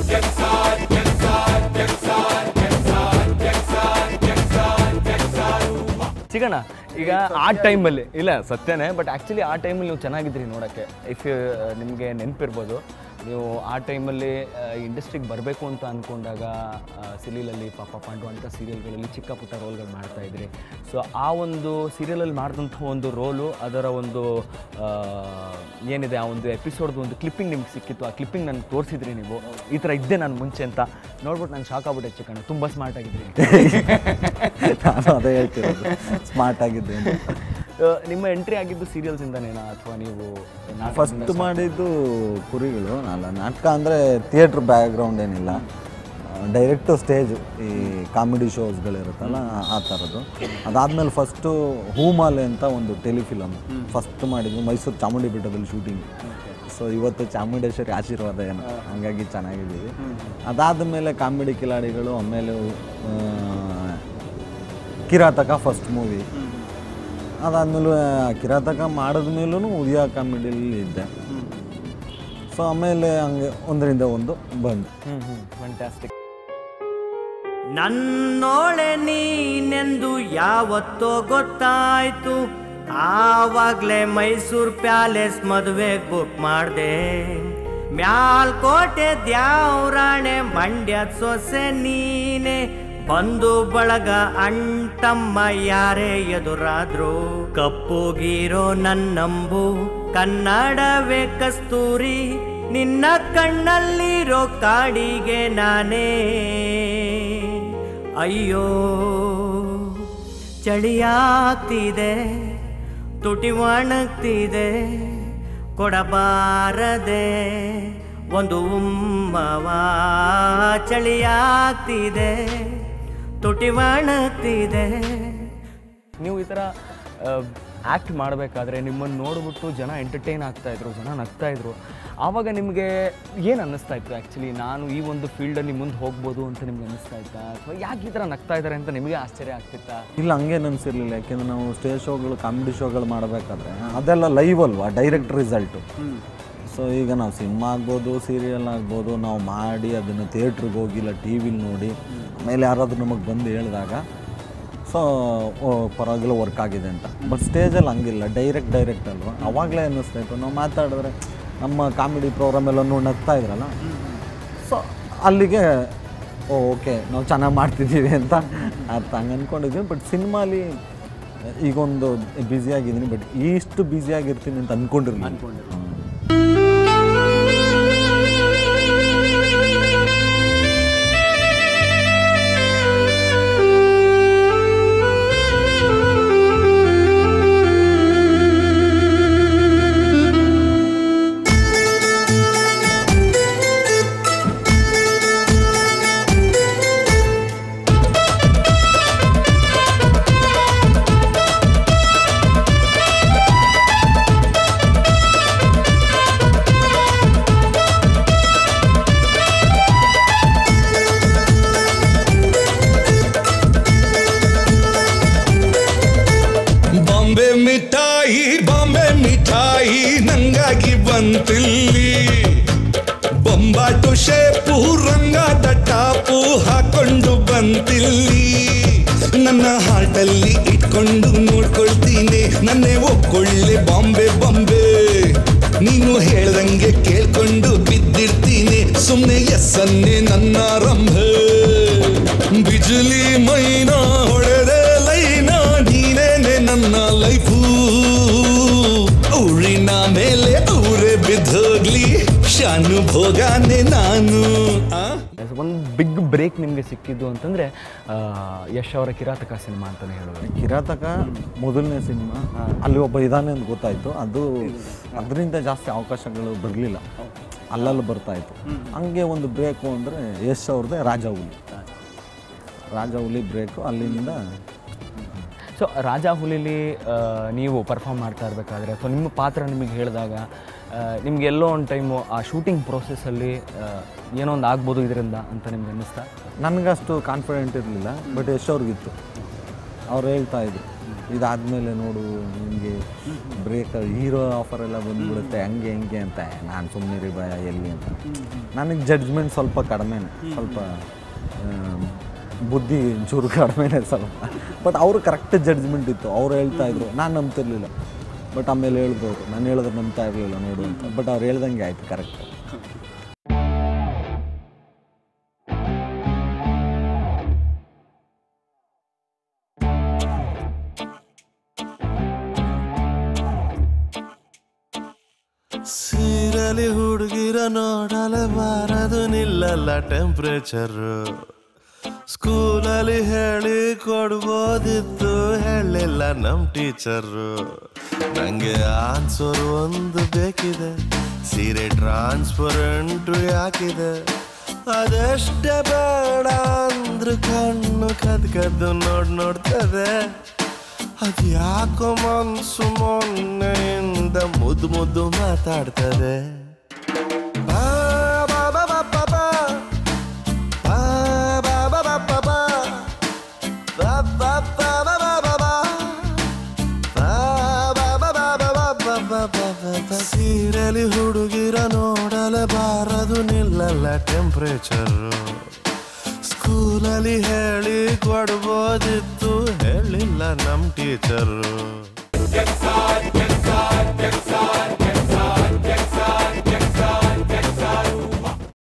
ಸಿಗೋಣ ಈಗ ಆ ಟೈಮಲ್ಲಿ ಇಲ್ಲ ಸತ್ಯನೇ ಬಟ್ ಆ್ಯಕ್ಚುಲಿ ಆ ಟೈಮಲ್ಲಿ ನೀವು ಚೆನ್ನಾಗಿದ್ರಿ ನೋಡೋಕ್ಕೆ ಇಫ್ ನಿಮಗೆ ನೆನಪಿರ್ಬೋದು ನೀವು ಆ ಟೈಮಲ್ಲಿ ಇಂಡಸ್ಟ್ರಿಗೆ ಬರಬೇಕು ಅಂತ ಅಂದ್ಕೊಂಡಾಗ ಸಿಲೀಲಲ್ಲಿ ಪಾಪ ಪಾಂಡು ಅಂತ ಸೀರಿಯಲ್ಗಳಲ್ಲಿ ಚಿಕ್ಕ ಪುಟ್ಟ ರೋಲ್ಗಳು ಮಾಡ್ತಾ ಇದ್ರಿ ಸೊ ಆ ಒಂದು ಸೀರಿಯಲಲ್ಲಿ ಮಾಡಿದಂಥ ಒಂದು ರೋಲು ಅದರ ಒಂದು ಆ, ಏನಿದೆ ಆ ಒಂದು ಎಪಿಸೋಡ್ದು ಒಂದು ಕ್ಲಿಪ್ಪಿಂಗ್ ನಿಮ್ಗೆ ಸಿಕ್ಕಿತ್ತು ಆ ಕ್ಲಿಪ್ಪಿಂಗ್ ನನಗೆ ತೋರಿಸಿದ್ರಿ ನೀವು ಈ ಥರ ಇದ್ದೆ ನಾನು ಮುಂಚೆ ಅಂತ ನೋಡ್ಬಿಟ್ಟು ನಾನು ಶಾಕ್ ಆಗ್ಬಿಟ್ಟೆ ಚಿಕ್ಕಣ್ಣ ತುಂಬ ಸ್ಮಾರ್ಟ್ ಆಗಿದ್ರಿ ನಾನು ಅದೇ ಹೇಳ್ತಿರೋದು ಸ್ಮಾರ್ಟ್ ಆಗಿದ್ದೆ ಅಂತ ಆ, ನಿಮ್ಮ ಎಂಟ್ರಿ ಆಗಿದ್ದು ಸೀರಿಯಲ್ಸಿಂದನೇನಾ ಅಥವಾ ನೀವು ನಾಟಕ- ಫಸ್ಟ್ ಮಾಡಿದ್ದು ಕುರಿಗಳು ಅಲ್ಲ ನಾಟಕ ಅಂದರೆ ಥಿಯೇಟ್ರ್ ಬ್ಯಾಕ್ಗ್ರೌಂಡ್ ಏನಿಲ್ಲ ಡೈರೆಕ್ಟು ಸ್ಟೇಜು ಈ ಕಾಮಿಡಿ ಶೋಸ್ಗಳಿರುತ್ತಲ್ಲ ಆ- ಆ ಥರದ್ದು ಅದಾದಮೇಲೆ ಫಸ್ಟು ಹೂಮಾಲೆ ಅಂತ ಒಂದು ಟೆಲಿಫಿಲಮ್ ಫಸ್ಟ್ ಮಾಡಿದ್ದು ಮೈಸೂರು ಚಾಮುಂಡಿ ಬೆಟ್ಟದಲ್ಲಿ ಶೂಟಿಂಗ್ ಸೊ ಇವತ್ತು ಚಾಮುಂಡೇಶ್ವರಿ ಆಶೀರ್ವಾದ ಏನು ಹಂಗಾಗಿ ಚೆನ್ನಾಗಿದ್ದೀವಿ ಅದಾದ ಮೇಲೆ ಕಾಮಿಡಿ ಕಿಲಾಡಿಗಳು ಆಮೇಲೆ ಆ, ಕಿರಾತಕ ಫಸ್ಟ್ ಮೂವಿ ಅದಾದಮೇಲೆ ಕಿರಾತಕ ಮಾಡಿದ್ಮೇಲೂ ಉದಯ ಕಾಮಿಡಿಯಲ್ಲಿ ಇದ್ದೆ ಸೊ ಆಮೇಲೆ ಹಂಗೆ ಒಂದರಿಂದ ಒಂದು ಬಂದು ಹ್ಮ್ ಹ್ಮ್ ಫ್ಯಾಂಟಾಸ್ಟಿಕ್ ನನ್ನೋಳೆ ನೀನೆಂದು ಯಾವತ್ತೋ ಗೊತ್ತಾಯ್ತು ಆವಾಗ್ಲೇ ಮೈಸೂರ್ ಪ್ಯಾಲೇಸ್ ಮದುವೆಗೆ ಬುಕ್ ಮಾಡ್ದೆ ಮ್ಯಾಲ್ಕೋಟೆ ದ್ಯಾವ್ರಾಣೆ ಮಂಡ್ಯದ ಸೊಸೆ ನೀನೆ ಬಂದು ಬಳಗ ಅಂಟಮ್ಮ ಯಾರೇ ಎದುರಾದ್ರು ಕಪ್ಪುಗೀರೋ ನನ್ನಂಬು ಕನ್ನಡವೇ ಕಸ್ತೂರಿ ನಿನ್ನ ಕಣ್ಣಲ್ಲಿರೋ ಕಾಡಿಗೆ ನಾನೇ ಅಯ್ಯೋ ಚಳಿಯಾಗ್ತಿದೆ ತುಟಿ ಒಣಗ್ತಿದೆ ಕೊಡಬಾರದೆ ಒಂದು ಉಮ್ಮವ ಚಳಿಯಾಗ್ತಿದೆ ತುಟಿ ಒಣಗ್ತಿದೆ ನೀವು ಈ ಥರ ಆ್ಯಕ್ಟ್ ಮಾಡಬೇಕಾದ್ರೆ ನಿಮ್ಮನ್ನು ನೋಡ್ಬಿಟ್ಟು ಜನ ಎಂಟರ್ಟೈನ್ ಆಗ್ತಾ ಇದ್ರು ಜನ ನಗ್ತಾ ಇದ್ರು ಆವಾಗ ನಿಮಗೆ ಏನು ಅನ್ನಿಸ್ತಾ ಇತ್ತು ಆ್ಯಕ್ಚುಲಿ ನಾನು ಈ ಒಂದು ಫೀಲ್ಡಲ್ಲಿ ಮುಂದೆ ಹೋಗ್ಬೋದು ಅಂತ ನಿಮ್ಗೆ ಅನ್ನಿಸ್ತಾ ಇತ್ತಾ ಅಥವಾ ಯಾಕೆ ಈ ಥರ ನಗ್ತಾ ಇದ್ದಾರೆ ಅಂತ ನಿಮಗೆ ಆಶ್ಚರ್ಯ ಆಗ್ತಿತ್ತಾ ಇಲ್ಲ ಹಂಗೇನು ಅನಿಸಿರ್ಲಿಲ್ಲ ಯಾಕೆಂದ್ರೆ ನಾವು ಸ್ಟೇಜ್ ಶೋಗಳು ಕಾಮಿಡಿ ಶೋಗಳು ಮಾಡಬೇಕಾದ್ರೆ ಅದೆಲ್ಲ ಲೈವ್ ಅಲ್ವಾ ಡೈರೆಕ್ಟ್ ರಿಸಲ್ಟು ಸೊ ಈಗ ನಾವು ಸಿನಿಮಾ ಆಗ್ಬೋದು ಸೀರಿಯಲ್ ಆಗ್ಬೋದು ನಾವು ಮಾಡಿ ಅದನ್ನು ಥಿಯೇಟ್ರಿಗೆ ಹೋಗಿಲ್ಲ ಟಿ ವಿಲಿ ನೋಡಿ ಆಮೇಲೆ ಯಾರಾದರೂ ನಮಗೆ ಬಂದು ಹೇಳಿದಾಗ ಸೊ ಪರವಾಗಿಲ್ಲ ವರ್ಕ್ ಆಗಿದೆ ಅಂತ ಬಟ್ ಸ್ಟೇಜಲ್ಲಿ ಹಂಗಿಲ್ಲ ಡೈರೆಕ್ಟ್ ಡೈರೆಕ್ಟ್ ಅಲ್ವಾ ಅವಾಗಲೇ ಅನ್ನಿಸ್ತಾ ಇತ್ತು ನಾವು ಮಾತಾಡಿದ್ರೆ ನಮ್ಮ ಕಾಮಿಡಿ ಪ್ರೋಗ್ರಾಮ್ ಎಲ್ಲ ನೋಡಿ ನಗ್ತಾ ಇದ್ರಲ್ಲ ಸೊ ಅಲ್ಲಿಗೆ ಓ ಓಕೆ ನಾವು ಚೆನ್ನಾಗಿ ಮಾಡ್ತಿದ್ದೀವಿ ಅಂತ ಅರ್ಥ ಹಂಗೆ ಅಂದ್ಕೊಂಡಿದ್ವಿ ಬಟ್ ಸಿನಿಮಾಲಿ ಈಗೊಂದು ಬ್ಯುಸಿಯಾಗಿದ್ದೀನಿ ಬಟ್ ಇಷ್ಟು ಬ್ಯುಸಿಯಾಗಿರ್ತೀನಿ ಅಂತ ಅಂದ್ಕೊಂಡಿರಲಿಲ್ಲ ಬಾಂಬೆ ಮಿಠಾಯಿ ಬಾಂಬೆ ಮಿಠಾಯಿ ನಂಗಾಗಿ ಬಂತಿಲ್ಲಿ ಬೊಂಬಾಟು ಶೇಪು ರಂಗಾಟ ಟಾಪು ಹಾಕೊಂಡು ಬಂತಿಲ್ಲಿ ನನ್ನ ಹಾರ್ಟಲ್ಲಿ ಇಟ್ಕೊಂಡು ನೋಡ್ಕೊಳ್ತೀನಿ ನನ್ನೇ ಒಕ್ಕೊಳ್ಳೆ ಬಾಂಬೆ ಬಾಂಬೆ ನೀನು ಹೇಳ್ದಂಗೆ ಕೇಳ್ಕೊಂಡು ಬಿದ್ದಿರ್ತೀನಿ ಸುಮ್ಮನೆ ಎಸ್ಸನ್ನೇ ನನ್ನ ರಂಭೆ ಬಿಜಲಿ ಮೈನಾ ಹೊಡೆದೆ ಲೈನಾ ನೀನೇನೆ ನನ್ನ ಲೈಫು ಊರಿನ ಮೇಲೆ ಊರೇ ಬಿದ್ದೋಗ್ಲಿ ಶಾನು ಭೋಗಾನೆ ನಾನು ಆ ಒಂದು ಬಿಗ್ ಬ್ರೇಕ್ ನಿಮಗೆ ಸಿಕ್ಕಿದ್ದು ಅಂತಂದರೆ ಯಶ್ ಅವರ ಕಿರಾತಕ ಸಿನಿಮಾ ಅಂತಲೇ ಹೇಳೋದು ಕಿರಾತಕ ಮೊದಲನೇ ಸಿನಿಮಾ ಅಲ್ಲಿ ಒಬ್ಬ ಇದ್ದಾನೆ ಅಂತ ಗೊತ್ತಾಯಿತು ಅದು ಅದರಿಂದ ಜಾಸ್ತಿ ಅವಕಾಶಗಳು ಬರಲಿಲ್ಲ ಅಲ್ಲಲ್ಲಿ ಬರ್ತಾ ಇತ್ತು ಹಂಗೆ ಒಂದು ಬ್ರೇಕು ಅಂದರೆ ಯಶ್ ಅವ್ರದ್ದೇ ರಾಜ ಹುಲಿ ರಾಜ ಹುಲಿ ಬ್ರೇಕು ಅಲ್ಲಿಂದ ಸೊ ರಾಜ ಹುಲಿಲಿ ಆ, ನೀವು ಪರ್ಫಾರ್ಮ್ ಮಾಡ್ತಾ ಇರಬೇಕಾದ್ರೆ ಅಥವಾ ನಿಮ್ಮ ಪಾತ್ರ ನಿಮಗೆ ಹೇಳಿದಾಗ ನಿಮ್ಗೆ ಎಲ್ಲೋ ಒಂದು ಟೈಮು ಆ ಶೂಟಿಂಗ್ ಪ್ರೋಸೆಸ್ಸಲ್ಲಿ ಏನೋ ಒಂದು ಆಗ್ಬೋದು ಇದರಿಂದ ಅಂತ ನಿಮ್ಗೆ ಅನ್ನಿಸ್ತಾ ನನಗಷ್ಟು ಕಾನ್ಫಿಡೆಂಟ್ ಇರಲಿಲ್ಲ ಬಟ್ ಯಶ್ ಅವ್ರಿಗಿತ್ತು ಅವ್ರು ಹೇಳ್ತಾ ಇದ್ರು ಇದಾದಮೇಲೆ ನೋಡು ನಿಮಗೆ ಬ್ರೇಕ್ ಹೀರೋ ಆಫರ್ ಎಲ್ಲ ಬಂದ್ಬಿಡುತ್ತೆ ಹಂಗೆ ಹಿಂಗೆ ಅಂತ ನಾನು ಸುಮ್ಮನೆ ಭಯ ಎಲ್ಲಿ ಅಂತ ನನಗೆ ಜಡ್ಜ್ಮೆಂಟ್ ಸ್ವಲ್ಪ ಕಡಿಮೆನೆ ಸ್ವಲ್ಪ ಆ, ಬುದ್ಧಿ ಚೂರು ಕಡಿಮೆನೆ ಸ್ವಲ್ಪ ಬಟ್ ಅವರು ಕರೆಕ್ಟ್ ಜಡ್ಜ್ಮೆಂಟ್ ಇತ್ತು ಅವ್ರು ಹೇಳ್ತಾ ಇದ್ರು ನಾನು ನಂಬ್ತಿರ್ಲಿಲ್ಲ ಬಟ್ ಆಮೇಲೆ ಹೇಳಿದ್ರು ಅವರು ನಾನು ಹೇಳಿದ್ರೆ ನಂಬ್ತಾ ಇರಲಿಲ್ಲ ನೋಡು ಅಂತ ಬಟ್ ಅವ್ರು ಹೇಳ್ದಂಗೆ ಆಯ್ತು ಕರೆಕ್ಟ್ ಸೀರಲಿ ಹುಡುಗಿರ ನೋಡಲೆ ಬಾರದು ನಿಲ್ಲಲ್ಲ ಟೆಂಪ್ರೇಚರು ಸ್ಕೂಲಲ್ಲಿ ಹೇಳಿ ಕೊಡ್ಬೋದಿತ್ತು ಹೇಳಿಲ್ಲ ನಮ್ ಟೀಚರು ನಂಗೆ ಆನ್ಸರ್ ಒಂದು ಬೇಕಿದೆ ಸೀರೆ ಟ್ರಾನ್ಸ್ಪರೆಂಟು ಯಾಕಿದೆ ಅದೆಷ್ಟೇ ಬೇಡ ಅಂದ್ರು ಕಣ್ಣು ಕದ್ ಕದ್ದು ನೋಡ್ ನೋಡ್ತದೆ ಅದ್ ಯಾಕೋ ಮನ್ಸು ಮೊನ್ನೆಯಿಂದ ಮುದ್ದು ಮುದ್ದು ಮಾತಾಡ್ತದೆ ಬಾ, ಬಾ, ಬಾ, ಬಾ, ಬಾ, ಬಾ. ಬಾ, ಬಾ, ಬಾ, ಬಾ, ಬಾ, ಬಾ. ಬಾ, ಬಾ, ಬಾ, ಬಾ, ಬಾ, ಬಾ, ಬಾ. ಬಾ, ಬಾ, ಬಾ, ಬಾ, ಬಾ, ಬಾ, ಬಾ, ಬಾ, ಬಾ, ಬಾ, ಬಾ. ಸೀರೆಲಿ ಹುಡುಗಿರ ನೋಡಲೇಬಾರದು ನಿಲ್ಲಲ್ಲ ಟೆಂಪ್ರೇಚರು ಸ್ಕೂಲಲ್ಲಿ ಹೇಳಿ ಕೊಡ್ಬೋದಿತ್ತು ಹೇಳಿಲ್ಲ ನಮ್ ಟೀಚರು